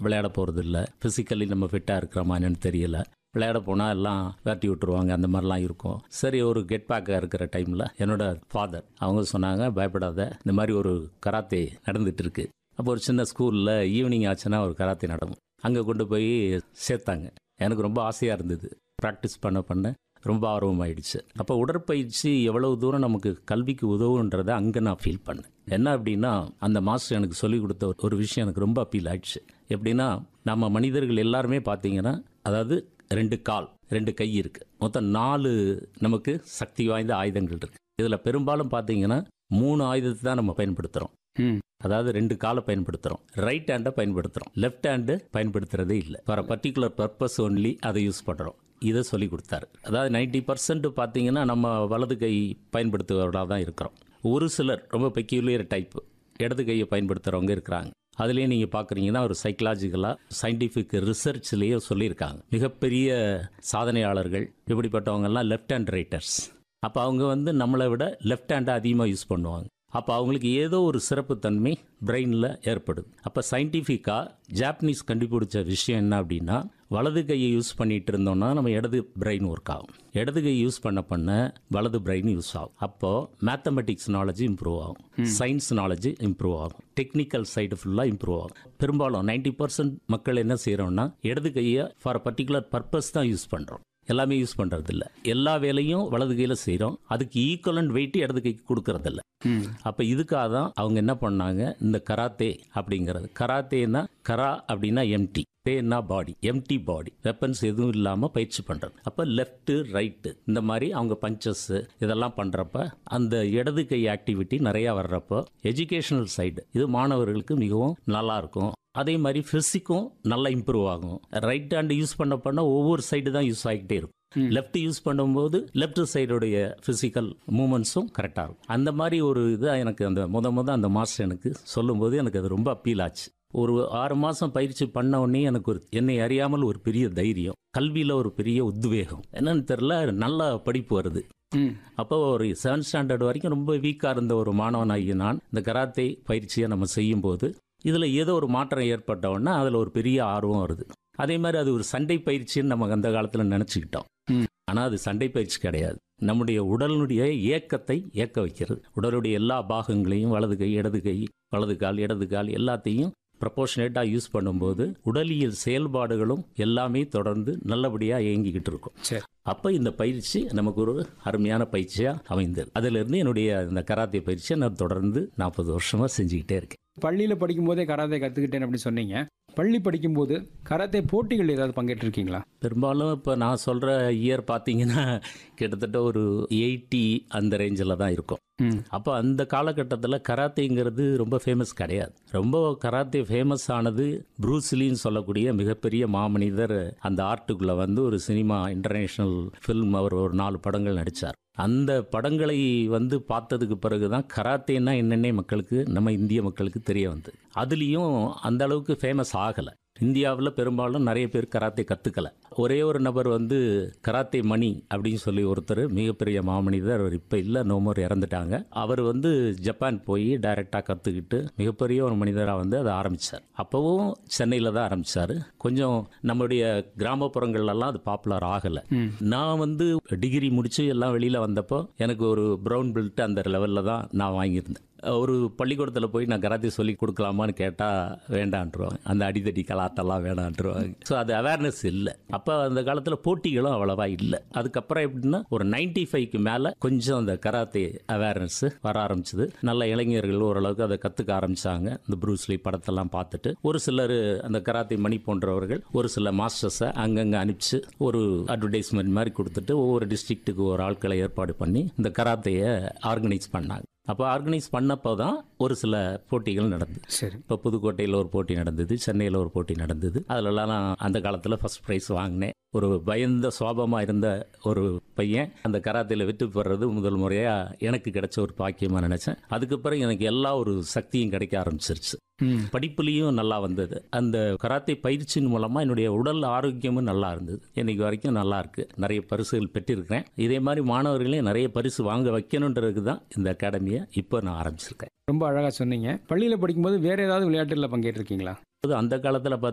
விளையாட போகிறது இல்லை ஃபிசிக்கலி நம்ம ஃபிட்டாக இருக்கிறோமா என்னன்னு தெரியல விளையாட போனால் எல்லாம் விரட்டி விட்டுருவாங்க அந்த மாதிரிலாம் இருக்கும் சரி ஒரு கெட் பேக்காக இருக்கிற டைமில் என்னோட ஃபாதர் அவங்க சொன்னாங்க பயப்படாத இந்த மாதிரி ஒரு கராத்தே நடந்துட்டு இருக்கு அப்போ ஒரு சின்ன ஸ்கூலில் ஈவினிங் ஆச்சுன்னா ஒரு கராத்தே நடக்கும் அங்கே கொண்டு போய் சேர்த்தாங்க எனக்கு ரொம்ப ஆசையாக இருந்தது ப்ராக்டிஸ் பண்ண பண்ண ரொம்ப ஆர்வமாயிடுச்சு அப்போ உடற்பயிற்சி எவ்வளவு தூரம் நமக்கு கல்விக்கு உதவுன்றதை அங்கே நான் ஃபீல் பண்ணேன் என்ன அப்படின்னா அந்த மாஸ்டர் எனக்கு சொல்லிக் கொடுத்த ஒரு- ஒரு விஷயம் எனக்கு ரொம்ப அப்பீல் ஆயிடுச்சு எப்படின்னா நம்ம மனிதர்கள் எல்லாருமே பார்த்தீங்கன்னா அதாவது ரெண்டு கால் ரெண்டு கை இருக்கு மொத்தம் நாலு நமக்கு சக்தி வாய்ந்த ஆயுதங்கள் இருக்கு இதில் பெரும்பாலும் பார்த்தீங்கன்னா மூணு ஆயுதத்தை தான் நம்ம பயன்படுத்துகிறோம் ம் அதாவது ரெண்டு காலை பயன்படுத்துகிறோம் ரைட் ஹேண்டை பயன்படுத்துகிறோம் லெஃப்ட் ஹேண்டு பயன்படுத்துறதே இல்லை ஃபார் பர்டிகுலர் பர்பஸ் ஒன்லி அதை யூஸ் பண்ணுறோம் இதை சொல்லி கொடுத்தாரு அதாவது நைன்டி பர்சன்ட் பார்த்தீங்கன்னா நம்ம வலது கை பயன்படுத்துவர்களாக தான் இருக்கிறோம் ஒரு சிலர் ரொம்ப பெக்யூலியர் டைப் இடது கையை பயன்படுத்துகிறவங்க இருக்கிறாங்க அதுலேயே நீங்கள் பார்க்குறீங்கன்னா ஒரு சைக்கலாஜிக்கலாக சயின்டிஃபிக் ரிசர்ச்லேயே சொல்லியிருக்காங்க மிகப்பெரிய சாதனையாளர்கள் இப்படிப்பட்டவங்கெல்லாம் லெஃப்ட் ஹேண்ட் ரைட்டர்ஸ் அப்போ அவங்க வந்து நம்மளை விட லெஃப்ட் ஹேண்டை அதிகமாக யூஸ் பண்ணுவாங்க அப்போ அவங்களுக்கு ஏதோ ஒரு சிறப்புத்தன்மை பிரெயினில் ஏற்படுது அப்போ சயின்டிஃபிக்காக ஜாப்பனீஸ் கண்டுபிடிச்ச விஷயம் என்ன அப்படின்னா வலது கையை யூஸ் பண்ணிட்டு இருந்தோம்னா நம்ம இடது பிரெயின் ஒர்க் ஆகும் இடது கை யூஸ் பண்ண பண்ண வலது பிரெயின் யூஸ் ஆகும் அப்போது மேத்தமெட்டிக்ஸ் நாலேஜ் இம்ப்ரூவ் ஆகும் சயின்ஸ் நாலேஜ் இம்ப்ரூவ் ஆகும் டெக்னிக்கல் சைடு ஃபுல்லாக இம்ப்ரூவ் ஆகும் பெரும்பாலும் 90% பர்சன்ட் மக்கள் என்ன செய்கிறோம்னா இடது கையை ஃபார் பர்டிகுலர் பர்பஸ் தான் யூஸ் பண்ணுறோம் எல்லாமே யூஸ் பண்றது இல்ல எல்லா வேலையும் வலது கையில செய்றோம் அதுக்கு ஈக்குவலண்ட் வெயிட் இடது கைக்கு கொடுக்கறது இல்ல ம் அப்ப இதுக்காக தான் அவங்க என்ன பண்ணாங்க இந்த கராத்தே அப்படிங்கிறது கராத்தேனா கரா அப்படின்னா எம்டி தேன்னா பாடி எம்டி பாடி வெப்பன்ஸ் எதுவும் இல்லாம பயிற்சி பண்றது அப்ப லெஃப்ட் ரைட்டு இந்த மாதிரி அவங்க பஞ்சஸ் இதெல்லாம் பண்றப்ப அந்த இடது கை ஆக்டிவிட்டி நிறைய வர்றப்போ எஜுகேஷனல் சைடு இது மாணவர்களுக்கு மிகவும் நல்லா இருக்கும் அதே மாதிரி ஃபிசிக்கும் நல்லா இம்ப்ரூவ் ஆகும் ரைட் ஹேண்ட் யூஸ் பண்ண பண்ண ஒவ்வொரு சைடு தான் யூஸ் ஆகிட்டே இருக்கும் லெஃப்ட் யூஸ் பண்ணும்போது லெஃப்ட் சைடுடைய ஃபிசிக்கல் மூமெண்ட்ஸும் கரெக்டாக இருக்கும் அந்த மாதிரி ஒரு இது எனக்கு அந்த முத முத அந்த மாஸ்டர் எனக்கு சொல்லும்போது எனக்கு அது ரொம்ப அப்பீல் ஆச்சு ஒரு ஆறு மாதம் பயிற்சி பண்ண உடனே எனக்கு ஒரு என்னை அறியாமல் ஒரு பெரிய தைரியம் கல்வியில் ஒரு பெரிய உத்வேகம் என்னன்னு தெரில நல்ல படிப்பு வருது ம் அப்போ ஒரு செவன்த் ஸ்டாண்டர்ட் வரைக்கும் ரொம்ப வீக்காக இருந்த ஒரு மாணவனாகி நான் இந்த கராத்தே பயிற்சியை நம்ம செய்யும்போது இதில் ஏதோ ஒரு மாற்றம் ஏற்பட்ட உடனே அதில் ஒரு பெரிய ஆர்வம் வருது அதே மாதிரி அது ஒரு சண்டை பயிற்சின்னு நம்ம அந்த காலத்தில் நினச்சிக்கிட்டோம் ம். ஆனால் அது சண்டை பயிற்சி கிடையாது நம்முடைய உடலுடைய இயக்கத்தை இயக்க வைக்கிறது உடலுடைய எல்லா பாகங்களையும் வலது கை இடது கை வலது கால் இடது கால் எல்லாத்தையும் ப்ரப்போர்ஷனேட்டாக யூஸ் பண்ணும்போது உடலியல் செயல்பாடுகளும் எல்லாமே தொடர்ந்து நல்லபடியாக இயங்கிக்கிட்டு இருக்கும் சரி அப்போ இந்த பயிற்சி நமக்கு ஒரு அருமையான பயிற்சியாக அமைந்தது அதிலிருந்து என்னுடைய இந்த கராத்தே பயிற்சியை நான் தொடர்ந்து நாற்பது வருஷமாக செஞ்சுக்கிட்டே இருக்கேன் பள்ளியில் படிக்கும்போதே கராத்தே கற்றுக்கிட்டேன் அப்படின்னு சொன்னீங்க பள்ளி படிக்கும்போது கராத்தே போட்டிகள் ஏதாவது பங்கேற்றிருக்கீங்களா பெரும்பாலும் இப்போ நான் சொல்கிற இயர் பார்த்தீங்கன்னா கிட்டத்தட்ட ஒரு எயிட்டி அந்த ரேஞ்சில் தான் இருக்கும் ம் அப்போ அந்த காலகட்டத்தில் கராத்தேங்கிறது ரொம்ப ஃபேமஸ் கிடையாது ரொம்ப கராத்தே ஃபேமஸ் ஆனது ப்ரூஸ்லின்னு சொல்லக்கூடிய மிகப்பெரிய மாமனிதர் அந்த ஆர்ட்டுக்குள்ளே வந்து ஒரு சினிமா இன்டர்நேஷ்னல் ஃபில்ம் அவர் ஒரு நாலு படங்கள் நடித்தார் அந்த படங்களை வந்து பார்த்ததுக்கு பிறகு தான் கராத்தேன்னா என்னென்னே மக்களுக்கு நம்ம இந்திய மக்களுக்கு தெரிய வந்தது அதுலேயும் அந்த அளவுக்கு ஃபேமஸ் ஆகலை இந்தியாவில் பெரும்பாலும் நிறைய பேர் கராத்தே கற்றுக்கல ஒரே ஒரு நபர் வந்து கராத்தே மணி அப்படின்னு சொல்லி ஒருத்தர் மிகப்பெரிய மாமனிதர் அவர் இப்போ இல்லை நோமர் இறந்துட்டாங்க அவர் வந்து ஜப்பான் போய் டைரெக்டாக கற்றுக்கிட்டு மிகப்பெரிய ஒரு மனிதராக வந்து அதை ஆரம்பித்தார் அப்போவும் சென்னையில் தான் ஆரம்பித்தார் கொஞ்சம் நம்முடைய கிராமப்புறங்கள்லாம் அது பாப்புலர் ஆகலை ம் நான் வந்து டிகிரி முடிச்சு எல்லாம் வெளியில் வந்தப்போ எனக்கு ஒரு ப்ரௌன் பெல்ட் அந்த லெவலில் தான் நான் வாங்கியிருந்தேன் ஒரு பள்ளிக்கூடத்தில் போய் நான் கராத்தே சொல்லி கொடுக்கலாமான்னு கேட்டால் வேண்டான்ட்டுருவாங்க அந்த அடிதடி கலாட்டெல்லாம் வேண்டான்ட்டுருவாங்க ஸோ அது அவேர்னஸ் இல்லை அப்போ அந்த காலத்தில் போட்டிகளும் அவ்வளவா இல்லை அதுக்கப்புறம் எப்படின்னா ஒரு நைன்டி ஃபைவ்க்கு மேலே கொஞ்சம் அந்த கராத்தே அவேர்னஸ் வர ஆரம்பிச்சது நல்ல இளைஞர்கள் ஓரளவுக்கு அதை கற்றுக்க ஆரம்பிச்சாங்க இந்த ப்ரூஸ்லி படத்தெல்லாம் பார்த்துட்டு ஒரு சிலர் அந்த கராத்தே மணி போன்றவர்கள் ஒரு சில மாஸ்டர்ஸை அங்கங்கே அனுப்பிச்சு ஒரு அட்வர்டைஸ்மெண்ட் மாதிரி கொடுத்துட்டு ஒவ்வொரு டிஸ்ட்ரிக்ட்டுக்கு ஒரு ஆட்களை ஏற்பாடு பண்ணி இந்த கராத்தையை ஆர்கனைஸ் பண்ணாங்க அப்போ ஆர்கனைஸ் பண்ணப்போ தான் ஒரு சில போட்டிகள் நடந்தது சரி இப்போ புதுக்கோட்டையில் ஒரு போட்டி நடந்தது சென்னையில் ஒரு போட்டி நடந்தது அதிலலாம் நான் அந்த காலத்தில் ஃபர்ஸ்ட் ப்ரைஸ் வாங்கினேன் ஒரு பயந்த சுவாபமாக இருந்த ஒரு பையன் அந்த கராத்தையில் வெற்றி பெறது முதல் முறையாக எனக்கு கிடைச்ச ஒரு பாக்கியமாக நினச்சேன் அதுக்கப்புறம் எனக்கு எல்லா ஒரு சக்தியும் கிடைக்க ஆரம்பிச்சிருச்சு ம் படிப்புலேயும் நல்லா வந்தது அந்த கராத்தே பயிற்சியின் மூலமாக என்னுடைய உடல் ஆரோக்கியமும் நல்லா இருந்தது இன்னைக்கு வரைக்கும் நல்லா இருக்கு நிறைய பரிசுகள் பெற்றிருக்கிறேன் இதே மாதிரி மாணவர்களையும் நிறைய பரிசு வாங்க வைக்கணுன்றதுக்கு தான் இந்த அகாடமியை இப்போ நான் ஆரம்பிச்சிருக்கேன் ரொம்ப அழகாக சொன்னீங்க பள்ளியில் படிக்கும்போது வேற ஏதாவது விளையாட்டுகளில் பங்கேற்றிருக்கீங்களா அந்த காலத்தில்